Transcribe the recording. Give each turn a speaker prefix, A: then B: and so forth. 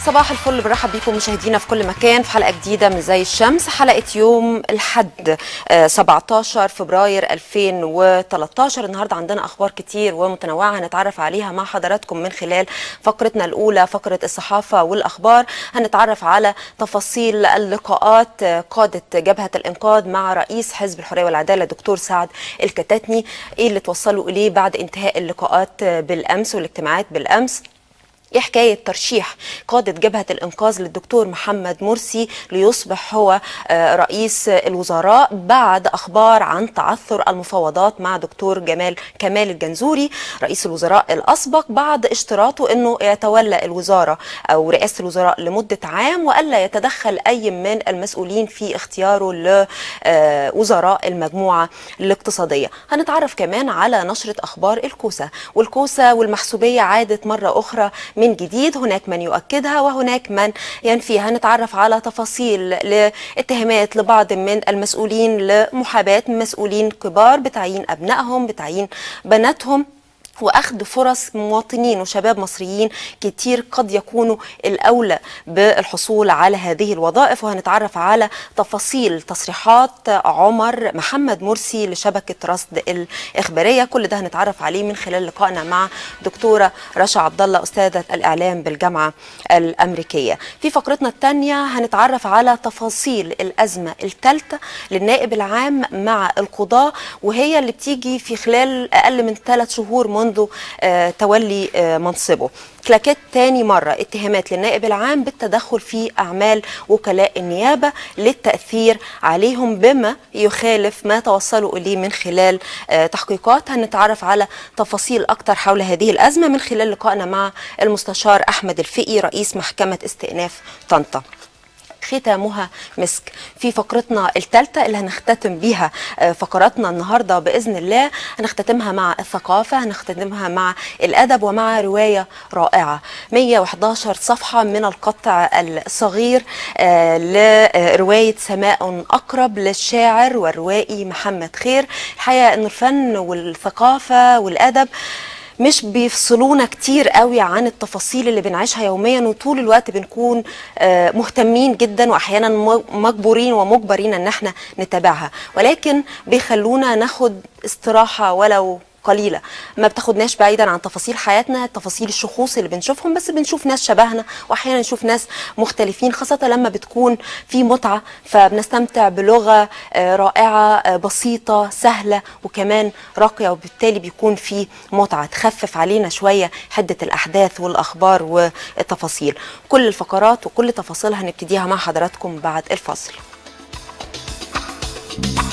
A: صباح الفل برحب بيكم مشاهدينا في كل مكان في حلقه جديده من زي الشمس حلقه يوم الحد آه، 17 فبراير 2013 النهارده عندنا اخبار كتير ومتنوعه هنتعرف عليها مع حضراتكم من خلال فقرتنا الاولى فقره الصحافه والاخبار هنتعرف على تفاصيل اللقاءات آه، قاده جبهه الانقاذ مع رئيس حزب الحريه والعداله دكتور سعد الكتاتني ايه اللي توصلوا اليه بعد انتهاء اللقاءات آه، بالامس والاجتماعات بالامس ايه حكايه ترشيح قاده جبهه الانقاذ للدكتور محمد مرسي ليصبح هو آه، رئيس الوزراء بعد اخبار عن تعثر المفاوضات مع دكتور جمال كمال الجنزوري رئيس الوزراء الاسبق بعد اشتراطه انه يتولى الوزاره او رئاسه الوزراء لمده عام والا يتدخل اي من المسؤولين في اختياره لوزراء المجموعه الاقتصاديه هنتعرف كمان على نشره اخبار الكوسه والكوسه والمحسوبيه عادت مره اخرى من جديد هناك من يؤكدها وهناك من ينفيها نتعرف على تفاصيل لاتهامات لبعض من المسؤولين لمحاباة مسؤولين كبار بتعيين أبنائهم بتعيين بناتهم واخذ فرص مواطنين وشباب مصريين كتير قد يكونوا الاولى بالحصول على هذه الوظائف وهنتعرف على تفاصيل تصريحات عمر محمد مرسي لشبكه رصد الاخباريه كل ده هنتعرف عليه من خلال لقائنا مع دكتوره رشا عبد الله استاذه الاعلام بالجامعه الامريكيه في فقرتنا الثانيه هنتعرف على تفاصيل الازمه الثالثه للنائب العام مع القضاه وهي اللي بتيجي في خلال اقل من ثلاث شهور منذ آه، تولي آه، منصبه كلاكيت تاني مرة اتهامات للنائب العام بالتدخل في أعمال وكلاء النيابة للتأثير عليهم بما يخالف ما توصلوا إليه من خلال آه، تحقيقات هنتعرف على تفاصيل أكتر حول هذه الأزمة من خلال لقائنا مع المستشار أحمد الفقي رئيس محكمة استئناف طنطا ختامها مسك في فقرتنا الثالثة اللي هنختتم بيها آه، فقراتنا النهاردة بإذن الله هنختتمها مع الثقافة هنختتمها مع الأدب ومع رواية رائعة 111 صفحة من القطع الصغير آه، لرواية سماء أقرب للشاعر والروائي محمد خير الحقيقة أن الفن والثقافة والأدب مش بيفصلونا كتير قوي عن التفاصيل اللي بنعيشها يوميا وطول الوقت بنكون آه، مهتمين جدا واحيانا م- مجبورين ومجبرين ان احنا نتابعها ولكن بيخلونا ناخد استراحه ولو قليلة ما بتاخدناش بعيدا عن تفاصيل حياتنا تفاصيل الشخوص اللي بنشوفهم بس بنشوف ناس شبهنا واحيانا نشوف ناس مختلفين خاصة لما بتكون في متعة فبنستمتع بلغة آه، رائعة آه، بسيطة سهلة وكمان راقية وبالتالي بيكون في متعة تخفف علينا شوية حدة الأحداث والأخبار والتفاصيل كل الفقرات وكل تفاصيلها هنبتديها مع حضراتكم بعد الفاصل